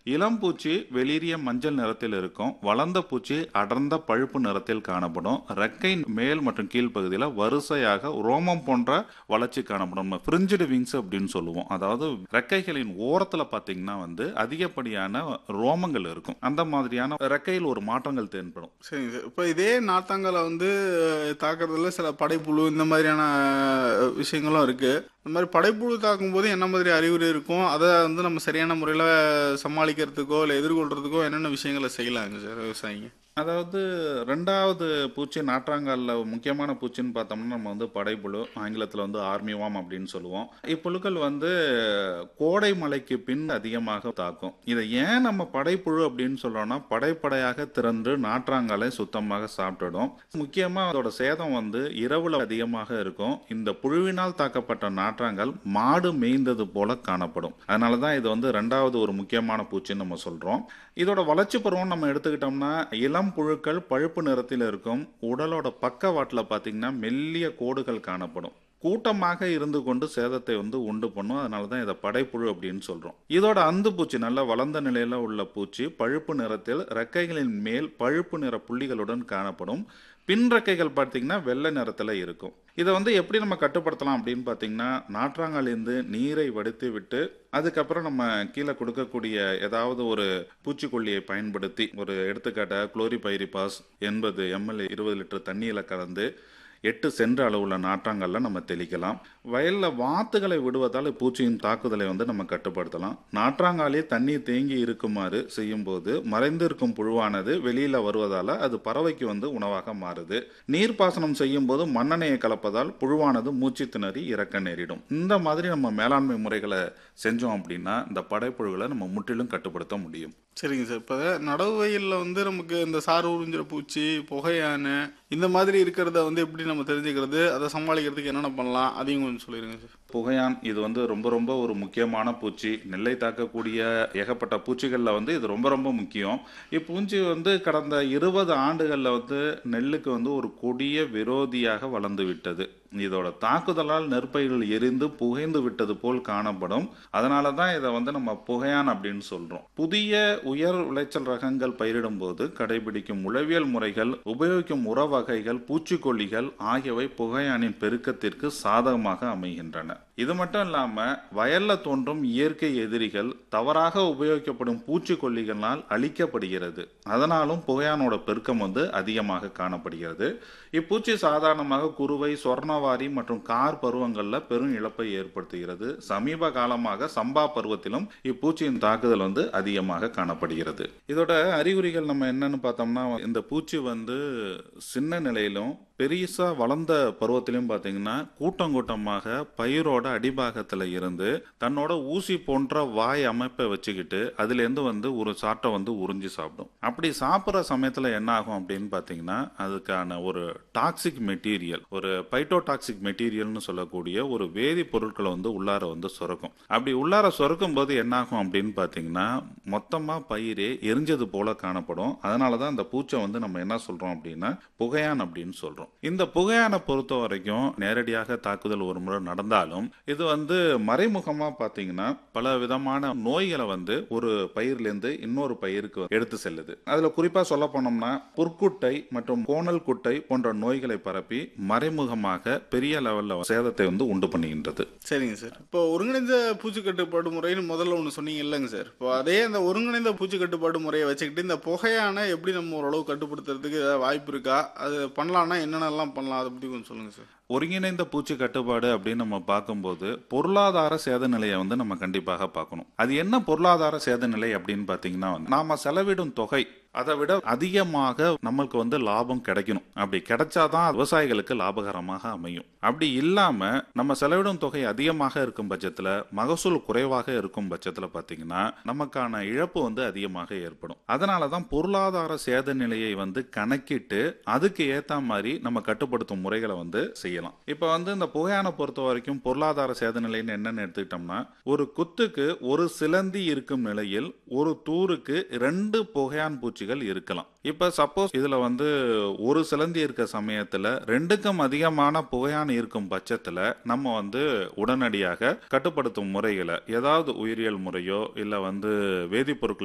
இளம் பூச்சி வெளிரிய மஞ்சள் நிறத்தில் இருக்கும் வளர்ந்த பூச்சி அடர்ந்த பழுப்பு நிறத்தில் காணப்படும் ரெக்கை மேல் மற்றும் கீழ் பகுதியில் வரிசையாக ரோமம் போன்ற வளர்ச்சி காணப்படும் நம்ம ஃப்ரிஞ்சுடு விங்ஸ் அப்படின்னு சொல்லுவோம் அதாவது ரெக்கைகளின் ஓரத்தில் பார்த்தீங்கன்னா வந்து அதிகப்படியான ரோமங்கள் இருக்கும் அந்த மாதிரியான ரெக்கையில் ஒரு மாற்றங்கள் தென்படும் சரிங்க சார் இப்போ இதே நாத்தாங்கால வந்து அஹ், தாக்குறதுல சில படைப்புழு இந்த மாதிரியான அஹ், விஷயங்களும் இருக்கு இந்த மாதிரி படைப்புழு தாக்கும் போது என்ன மாதிரி அறிகுறி இருக்கும் அதை வந்து நம்ம சரியான முறையில் சமாளிக்கிறதுக்கோ இல்லை எதிர்கொள்றதுக்கோ என்னென்ன விஷயங்களை செய்யலாங்க சார் விவசாயிங்க அதாவது ரெண்டாவது பூச்சி நாற்றாங்காலில் முக்கியமான பூச்சின்னு பார்த்தோம்னா நம்ம வந்து படைப்புழு ஆங்கிலத்தில் வந்து ஆர்மிவாம் அப்படின்னு சொல்லுவோம் இப்புழுக்கள் வந்து கோடை மழைக்கு பின் அதிகமாக தாக்கும் இதை ஏன் நம்ம படைப்புழு அப்படின்னு சொல்றோம்னா படைப்படையாக திறந்து நாற்றாங்காலை சுத்தமாக சாப்பிட்டுடும் முக்கியமாக அதோட சேதம் வந்து இரவுல அதிகமாக இருக்கும் இந்த புழுவினால் தாக்கப்பட்ட நாற்றாங்கால் மாடு மேய்ந்தது போல காணப்படும் அதனால தான் இது வந்து ரெண்டாவது ஒரு முக்கியமான பூச்சின்னு நம்ம சொல்றோம் இதோட வளர்ச்சி பருவம் நம்ம எடுத்துக்கிட்டோம்னா இளம் புழுக்கள் பழுப்பு நிறத்தில் இருக்கும் உடலோட பக்கவாட்டில் பார்த்தீங்கன்னா மெல்லிய கோடுகள் காணப்படும் கூட்டமாக இருந்து கொண்டு சேதத்தை வந்து உண்டு பண்ணும் அதனால தான் இதை படைப்புழு அப்படின்னு சொல்றோம் இதோட அந்து பூச்சி நல்ல வளர்ந்த நிலையில உள்ள பூச்சி பழுப்பு நிறத்தில் ரெக்கைகளின் மேல் பழுப்பு நிற புள்ளிகளுடன் காணப்படும் பின் ரெக்கைகள் பார்த்தீங்கன்னா வெள்ளை நிறத்தில் இருக்கும் இதை வந்து எப்படி நம்ம கட்டுப்படுத்தலாம் அப்படின்னு பார்த்தீங்கன்னா நாற்றாங்காலிருந்து நீரை வடித்து விட்டு அதுக்கப்புறம் நம்ம கீழே கொடுக்கக்கூடிய ஏதாவது ஒரு பூச்சிக்கொல்லியை பயன்படுத்தி ஒரு எடுத்துக்காட்ட குளோரிபைரிபாஸ் எண்பது எம்எல் இருபது லிட்டர் தண்ணியில் கலந்து எட்டு சென்ற அளவுள்ள நாற்றாங்கல்ல நம்ம தெளிக்கலாம் வயல்ல வாத்துகளை விடுவதால் பூச்சியின் தாக்குதலை வந்து நம்ம கட்டுப்படுத்தலாம் நாற்றாங்காலே தண்ணீர் தேங்கி இருக்குமாறு செய்யும்போது மறைந்திருக்கும் புழுவானது வெளியில வருவதால அது பறவைக்கு வந்து உணவாக மாறுது நீர்ப்பாசனம் செய்யும் போது மண்ணெண்ணெயை கலப்பதால் புழுவானது மூச்சு திணறி இறக்க நேரிடும் இந்த மாதிரி நம்ம மேலாண்மை முறைகளை செஞ்சோம் அப்படின்னா இந்த படைப்புழுகளை நம்ம முற்றிலும் கட்டுப்படுத்த முடியும் சரிங்க சார் இப்போ நடவு வயலில் வந்து நமக்கு இந்த சாறு உறிஞ்சிற பூச்சி புகையான இந்த மாதிரி இருக்கிறத வந்து எப்படி நம்ம தெரிஞ்சுக்கிறது அதை சமாளிக்கிறதுக்கு என்னென்ன பண்ணலாம் அதையும் கொஞ்சம் சொல்லிடுங்க சார் புகையான் இது வந்து ரொம்ப ரொம்ப ஒரு முக்கியமான பூச்சி நெல்லை தாக்கக்கூடிய ஏகப்பட்ட பூச்சிகளில் வந்து இது ரொம்ப ரொம்ப முக்கியம் இப்பூச்சி வந்து கடந்த இருபது ஆண்டுகளில் வந்து நெல்லுக்கு வந்து ஒரு கொடிய விரோதியாக வளர்ந்து விட்டது இதோட தாக்குதலால் நெற்பயிர்கள் எரிந்து புகைந்து விட்டது போல் காணப்படும் அதனால தான் இதை வந்து நம்ம புகையான் அப்படின்னு சொல்றோம் புதிய உயர் விளைச்சல் ரகங்கள் பயிரிடும் போது கடைபிடிக்கும் உளவியல் முறைகள் உபயோகிக்கும் உர வகைகள் பூச்சிக்கொல்லிகள் ஆகியவை புகையானின் பெருக்கத்திற்கு சாதகமாக அமைகின்றன இது மட்டும் இல்லாம வயல்ல தோன்றும் இயற்கை எதிரிகள் தவறாக உபயோகிக்கப்படும் பூச்சிக்கொல்லிகளால் அழிக்கப்படுகிறது அதனாலும் புகையானோட பெருக்கம் வந்து அதிகமாக காணப்படுகிறது இப்பூச்சி சாதாரணமாக குறுவை சொர்ணவாரி மற்றும் கார் பருவங்கள்ல பெரும் இழப்பை ஏற்படுத்துகிறது சமீப காலமாக சம்பா பருவத்திலும் இப்பூச்சியின் தாக்குதல் வந்து அதிகமாக காணப்படுகிறது இதோட அறிகுறிகள் நம்ம என்னன்னு பார்த்தோம்னா இந்த பூச்சி வந்து சின்ன நிலையிலும் பெரிசா வளர்ந்த பருவத்திலையும் பார்த்தீங்கன்னா கூட்டம் கூட்டமாக பயிரோட அடிபாகத்தில் இருந்து தன்னோட ஊசி போன்ற வாய் அமைப்பை வச்சுக்கிட்டு அதுலேருந்து வந்து ஒரு சாட்டை வந்து உறிஞ்சி சாப்பிடும் அப்படி சாப்பிட்ற சமயத்தில் என்ன ஆகும் அப்படின்னு பார்த்தீங்கன்னா அதுக்கான ஒரு டாக்ஸிக் மெட்டீரியல் ஒரு பைட்டோடாக்சிக் மெட்டீரியல்னு சொல்லக்கூடிய ஒரு வேதிப்பொருட்களை வந்து உள்ளார வந்து சுரக்கும் அப்படி உள்ளார சுரக்கும் போது என்ன ஆகும் அப்படின்னு பார்த்தீங்கன்னா மொத்தமாக பயிரே எரிஞ்சது போல காணப்படும் அதனால தான் அந்த பூச்சை வந்து நம்ம என்ன சொல்கிறோம் அப்படின்னா புகையான் அப்படின்னு சொல்கிறோம் இந்த புகையானை பொறுத்த வரைக்கும் நேரடியாக தாக்குதல் ஒரு முறை நடந்தாலும் இது வந்து மறைமுகமாக பார்த்தீங்கன்னா பல விதமான நோய்களை வந்து ஒரு பயிர்லேருந்து இன்னொரு பயிருக்கு எடுத்து செல்லுது அதில் குறிப்பாக சொல்ல போனோம்னா புற்குட்டை மற்றும் கோணல் குட்டை போன்ற நோய்களை பரப்பி மறைமுகமாக பெரிய லெவலில் சேதத்தை வந்து உண்டு பண்ணுகின்றது சரிங்க சார் இப்போ ஒருங்கிணைந்த பூச்சி கட்டுப்பாடு முறைன்னு முதல்ல ஒன்று சொன்னீங்க இல்லைங்க சார் இப்போ அதே அந்த ஒருங்கிணைந்த பூச்சி கட்டுப்பாடு முறையை வச்சுக்கிட்டு இந்த புகையான எப்படி நம்ம ஓரளவு கட்டுப்படுத்துறதுக்கு ஏதாவது வாய்ப்பு இருக்கா அது பண்ணலாம்னா என்னென்னலாம் பண்ணலாம் அதை பற்றி கொஞ்சம் சொல்லுங்கள் சார் ஒருங்கிணைந்த பூச்சி கட்டுப்பாடு அப்படின்னு நம்ம பார்க்கும்போது பொருளாதார சேத நிலையை வந்து நம்ம கண்டிப்பாக பார்க்கணும் அது என்ன பொருளாதார சேத நிலை அப்படின்னு பார்த்தீங்கன்னா வந்து நாம செலவிடும் தொகை அதை விட அதிகமாக நம்மளுக்கு வந்து லாபம் கிடைக்கணும் அப்படி கிடைச்சாதான் விவசாயிகளுக்கு லாபகரமாக அமையும் அப்படி இல்லாம நம்ம செலவிடும் தொகை அதிகமாக இருக்கும் பட்சத்துல மகசூல் குறைவாக இருக்கும் பட்சத்துல பாத்தீங்கன்னா நமக்கான இழப்பு வந்து அதிகமாக ஏற்படும் அதனாலதான் பொருளாதார சேத நிலையை வந்து கணக்கிட்டு அதுக்கு ஏத்த மாதிரி நம்ம கட்டுப்படுத்தும் முறைகளை வந்து செய்யலாம் இப்ப வந்து இந்த புகையான பொறுத்த வரைக்கும் பொருளாதார சேத நிலைன்னு என்னன்னு எடுத்துக்கிட்டோம்னா ஒரு குத்துக்கு ஒரு சிலந்தி இருக்கும் நிலையில் ஒரு தூருக்கு ரெண்டு புகையான் பூச்சிகள் இருக்கலாம் இப்ப சப்போஸ் இதுல வந்து ஒரு சிலந்தி இருக்க சமயத்துல ரெண்டுக்கும் அதிகமான புகையான் இருக்கும் பட்சத்துல நம்ம வந்து உடனடியாக கட்டுப்படுத்தும் முறைகளை ஏதாவது உயிரியல் முறையோ இல்ல வந்து வேதிப்பொருட்கள்